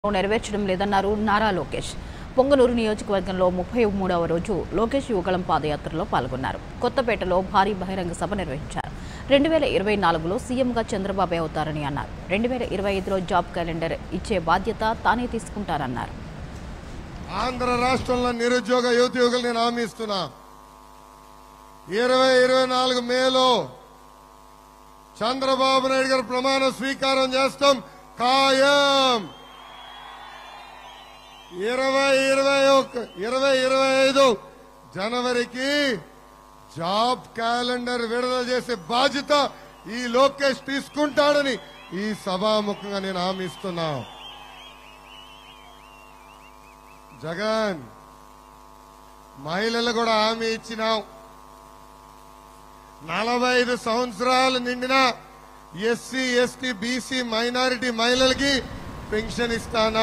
నెరవేర్చడం లేదన్నారు నారా లోకేష్ పొంగనూరు నియోజకవర్గంలో ముప్పై మూడవ రోజు లోకేష్ యువగళం పాదయాత్రలో పాల్గొన్నారు కొత్తపేటలో భారీ బహిరంగ సభ నిర్వహించారు రెండు వేల ఇరవై నాలుగులో సీఎంగా చంద్రబాబు అవుతారని అన్నారు రెండు వేల ఇరవై ఐదులో జాబ్ క్యాలెండర్ ఇచ్చే బాధ్యత తానే తీసుకుంటారన్నారు ఆంధ్ర రాష్ట్రంలో నిరుద్యోగ యువత యువకులు నేను హామీ ఇస్తున్నా ఇరవై ఇరవై నాలుగు మేలో చంద్రబాబు నాయుడు గారు ప్రమాణ స్వీకారం చేస్తాం ఖాయం ఇరవై ఇరవై ఒక ఇరవై ఇరవై ఐదు జనవరికి జాబ్ క్యాలెండర్ విడుదల చేసే బాధ్యత ఈ లోకేష్ తీసుకుంటాడని ఈ సభాముఖంగా నేను హామీ ఇస్తున్నా జగన్ మహిళలు కూడా హామీ ఇచ్చినాం నలభై ఐదు సంవత్సరాలు నిండిన ఎస్సీ ఎస్టీ బీసీ మైనారిటీ మహిళలకి పెన్షన్ ఇస్తానా